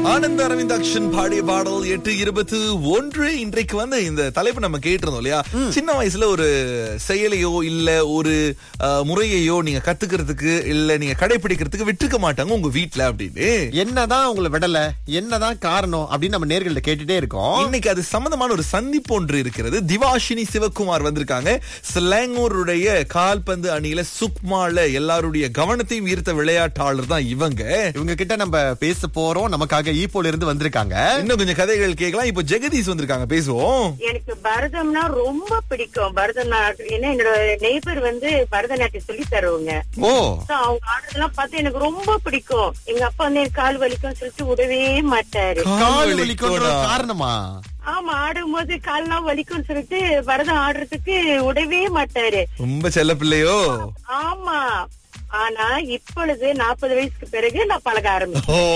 ஆனந்த அரவிந்தாக்ஷன் பாடிய பாடல் எட்டு இருபத்து ஒன்று இன்றைக்கு வந்து இந்த தலைப்பு நம்ம கேட்டிருந்தோம் இல்லையா சின்ன வயசுல ஒரு செயலையோ இல்ல ஒரு அஹ், முறையையோ நீங்க கத்துக்கிறதுக்கு இல்ல நீங்க கடைபிடிக்கிறதுக்கு விட்டுக்க மாட்டாங்க உங்க வீட்ல அப்படின்னு என்னதான் உங்களை விடல என்னதான் காரணம் அப்படின்னு நம்ம நேர்கள்ட்ட கேட்டுட்டே இருக்கோம் இன்னைக்கு அது சம்பந்தமான ஒரு சந்திப்பு ஒன்று இருக்கிறது திவாஷினி சிவகுமார் வந்திருக்காங்க ஸ்லாங்கூருடைய கால்பந்து அணியில சுக்மால எல்லாருடைய கவனத்தையும் ஈர்த்த விளையாட்டாளர் தான் இவங்க இவங்க கிட்ட நம்ம பேச போறோம் நமக்காக ஈப்போல இருந்து வந்திருக்காங்க இன்னும் கொஞ்சம் கதைகள் கேட்கலாம் இப்போ ஜெகதீஷ் வந்திருக்காங்க பேசுவோம் எனக்கு பரதம்னா ரொம்ப பிடிக்கும் பரதநாட்டியம் ஏன்னா என்னோட நெய்பர் வந்து பரதநாட்டியம் சொல்லி தருவாங்க ஓ So, அவங்க ஆடுறதெல்லாம் பார்த்து எனக்கு ரொம்ப பிடிக்கும் எங்க அப்பா வந்து எனக்கு கால் வலிக்கும் சொல்லிட்டு விடவே மாட்டாரு கால் வலிக்குன்ற காரணமா ஆமா ஆடும்போது கால்லாம் வலிக்கும்னு சொல்லிட்டு பரதம் ஆடுறதுக்கு விடவே மாட்டாரு ரொம்ப செல்ல பிள்ளையோ ஆமா ஆனா இப்பொழுது நாற்பது வயசுக்கு பிறகு நான் பழக ஆரம்பிச்சேன் ஓ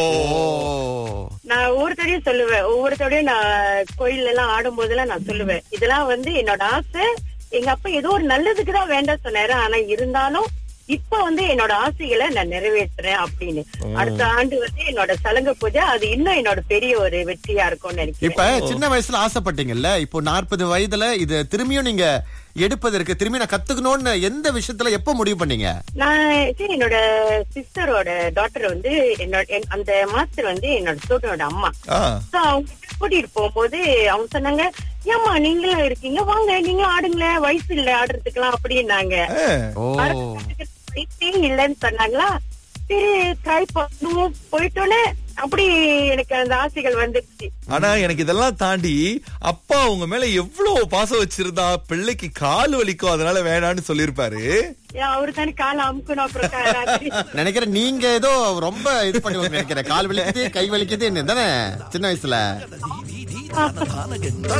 ஓ நான் ஒவ்வொருத்தரையும் சொல்லுவேன் ஒவ்வொருத்தரையும் நான் கோயில்ல எல்லாம் ஆடும் போதெல்லாம் நான் சொல்லுவேன் இதெல்லாம் வந்து என்னோட ஆசை எங்க அப்பா ஏதோ ஒரு நல்லதுக்கு தான் வேண்டாம் சொன்னாரு ஆனா இருந்தாலும் இப்ப வந்து என்னோட ஆசைகளை நான் நிறைவேற்றுறேன் அப்படின்னு அடுத்த ஆண்டு வந்து என்னோட சலங்க பூஜை அது இன்னும் என்னோட பெரிய ஒரு வெற்றியா இருக்கும்னு நினைக்கிறேன் இப்ப சின்ன வயசுல ஆசைப்பட்டீங்கல்ல இப்போ நாற்பது வயதுல இது திரும்பியும் நீங்க எடுப்பதற்கு திரும்பி நான் கத்துக்கணும்னு எந்த விஷயத்துல எப்ப முடிவு பண்ணீங்க நான் சரி, என்னோட சிஸ்டரோட டாட்டர் வந்து என்னோட என்- அந்த மாஸ்டர் வந்து என்னோட ஸ்டூடெண்டோட அம்மா ஆ So, அவங்க கிட்ட கூட்டிட்டு போகும்போது அவங்க சொன்னாங்க ஏமா நீங்களும் இருக்கீங்க வாங்க நீங்களும் ஆடுங்களேன் வயசு இல்ல ஆடுறதுக்கெல்லாம் அப்படின்னாங்க ஆ. ஓ வயசே இல்லைன்னு சொன்னாங்களா சரி ட்ரை பண்ணுவோம் போயிட்டோன்னே அப்படி எனக்கு அந்த ஆசைகள் வந்துருச்சு ஆனா எனக்கு இதெல்லாம் தாண்டி அப்பா உங்க மேல எவ்வளவு பாசம் வச்சிருந்தா பிள்ளைக்கு கால் வலிக்கும் அதனால வேணான்னு சொல்லிருப்பாரு ஏன் அவரு தானே காலை அமுக்கணும் அப்புறம் கா- ராத்திரி நினைக்கிறேன் நீங்க ஏதோ ரொம்ப இது பண்ணி நினைக்கிறேன் கால் வலிக்குது கை வலிக்குது தானே சின்ன வயசுல